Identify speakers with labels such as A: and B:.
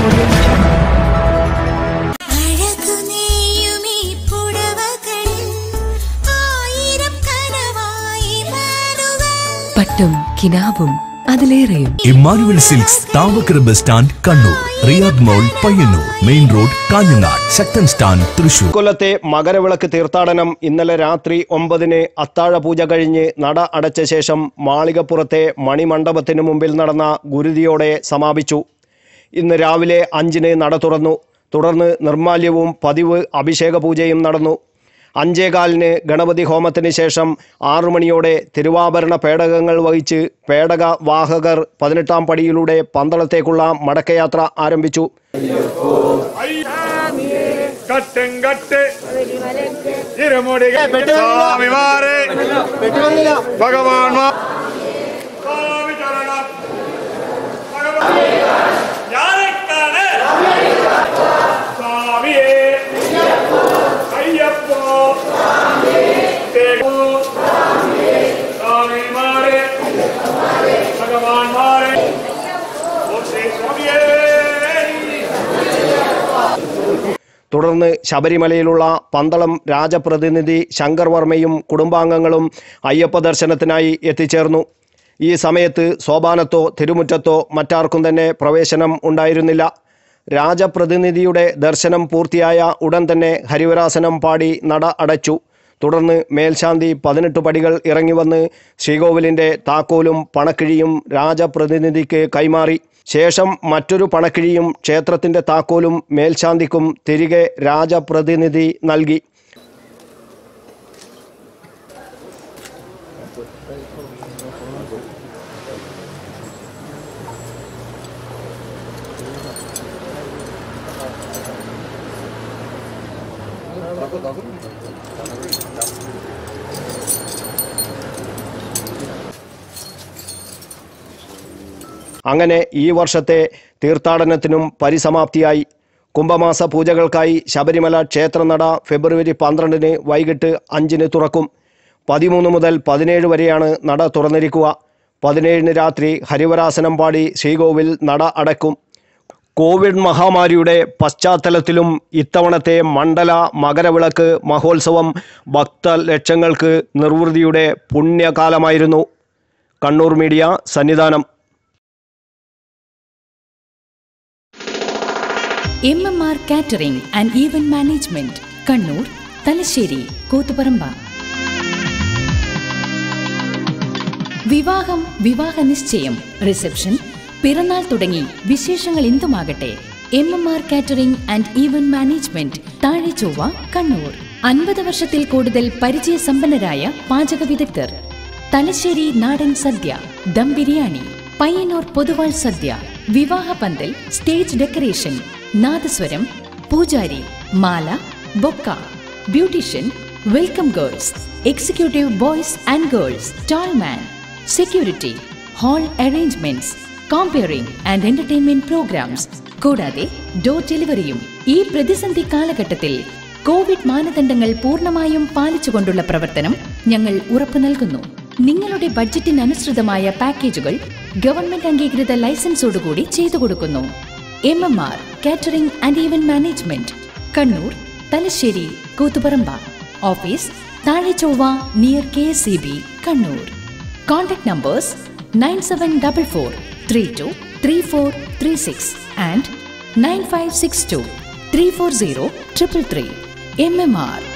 A: അഴകുനീയുമീ പുടവകളിൽ ആയിരം കനവായി മാറുക
B: പട്ടും കിനാവും അതിലേറെയും
C: Emmanuel silks Thavakkara bus stand Kannur Riyadh mall Payyanur main road Kanhangad Sakthan stand Thrissur
D: കൊല്ലത്തെ മകരവിളക്ക് തീർത്ഥാടനം ഇന്നലെ രാത്രി ഒമ്പതിന് അത്താഴ പൂജ കഴിഞ്ഞ് നട അടച്ച ശേഷം മാളികപ്പുറത്തെ മണിമണ്ഡപത്തിനു മുമ്പിൽ നടന്ന ഗുരുതിയോടെ സമാപിച്ചു ഇന്ന് രാവിലെ അഞ്ചിന് നട തുറന്നു തുടർന്ന് നിർമാല്യവും പതിവ് അഭിഷേക പൂജയും നടന്നു അഞ്ചേകാലിന് ഗണപതി ഹോമത്തിന് ശേഷം ആറു മണിയോടെ തിരുവാഭരണ പേടകങ്ങൾ വഹിച്ച് പേടക വാഹകർ പതിനെട്ടാം പടിയിലൂടെ പന്തളത്തേക്കുള്ള മടക്കയാത്ര ആരംഭിച്ചു
E: കട്ടുംകട്ട് ഇരുമുടിക സ്വാമിമാരെ ഭഗവാൻ സ്വാമി ചരണം ഭഗവാൻ ഞാനൊക്കാണ് സ്വാമിയേ അയ്യപ്പോ തേകോ സ്വാമിമാരെ ഭഗവാൻമാരെ ഓം ശ്രീ സ്വാമിയേ
D: തുടർന്ന് ശബരിമലയിലുള്ള പന്തളം രാജപ്രതിനിധി ശങ്കർ വർമ്മയും കുടുംബാംഗങ്ങളും അയ്യപ്പ ദർശനത്തിനായി എത്തിച്ചേർന്നു ഈ സമയത്ത് സോപാനത്തോ തിരുമുറ്റത്തോ മറ്റാർക്കും തന്നെ പ്രവേശനം ഉണ്ടായിരുന്നില്ല രാജപ്രതിനിധിയുടെ ദർശനം പൂർത്തിയായ ഉടൻ തന്നെ ഹരിവരാസനം പാടി നട അടച്ചു തുടർന്ന് മേൽശാന്തി പതിനെട്ട് പടികൾ ഇറങ്ങി വന്ന് ശ്രീകോവിലിൻ്റെ താക്കോലും പണക്കിഴിയും രാജപ്രതിനിധിക്ക് കൈമാറി ശേഷം മറ്റൊരു പണക്കിഴിയും ക്ഷേത്രത്തിൻ്റെ താക്കോലും മേൽശാന്തിക്കും തിരികെ രാജപ്രതിനിധി നൽകി അങ്ങനെ ഈ വർഷത്തെ തീർത്ഥാടനത്തിനും പരിസമാപ്തിയായി കുംഭമാസ പൂജകൾക്കായി ശബരിമല ക്ഷേത്രനട ഫെബ്രുവരി പന്ത്രണ്ടിന് വൈകിട്ട് അഞ്ചിന് തുറക്കും പതിമൂന്ന് മുതൽ പതിനേഴ് വരെയാണ് നട തുറന്നിരിക്കുക പതിനേഴിന് രാത്രി ഹരിവരാസനം പാടി ശ്രീകോവിൽ നട അടക്കും കോവിഡ് മഹാമാരിയുടെ പശ്ചാത്തലത്തിലും ഇത്തവണത്തെ മണ്ഡല മകരവിളക്ക് മഹോത്സവം ഭക്തലക്ഷങ്ങൾക്ക് നിർവൃതിയുടെ പുണ്യകാലമായിരുന്നു Kannur media Sannidhanam
F: M M R catering and event management Kannur Thalassery Koothuparamba വിവാഹം വിവാഹ നിശ്ചയം റിസപ്ഷൻ പിറന്നാൾ തുടങ്ങി വിശേഷങ്ങൾ എന്തുമാകട്ടെ M M R catering and event management Thazhe Chovva Kannur അൻപത് വർഷത്തിൽ കൂടുതൽ പരിചയസമ്പന്നരായ പാചക വിദഗ്ധർ തലശ്ശേരി നാടൻ സദ്യ ദം ബിരിയാണി പയ്യന്നൂർ പൊതുവാൾ സദ്യ വിവാഹ പന്തൽ സ്റ്റേജ് ഡെക്കറേഷൻ നാദസ്വരം പൂജാരി മാല bouquet beautician welcome girls executive boys and girls tall man security hall arrangements compering and entertainment programmes കൂടാതെ ഡോർ ഡെലിവറിയും ഈ പ്രതിസന്ധി കാലഘട്ടത്തിൽ കോവിഡ് മാനദണ്ഡങ്ങൾ പൂർണ്ണമായും പാലിച്ചുകൊണ്ടുള്ള പ്രവർത്തനം ഞങ്ങൾ ഉറപ്പു നൽകുന്നു നിങ്ങളുടെ ബഡ്ജറ്റിനനുസൃതമായ പാക്കേജുകൾ ഗവൺമെന്റ് അംഗീകൃത ലൈസൻസോടുകൂടി ചെയ്തു കൊടുക്കുന്നു M M R catering and event management Kannur Thalassery Koothuparamba office Thazhe Chovva near K S C B Kannur contact numbers nine seven double four three two three four three six and nine five six two three four zero triple three M M R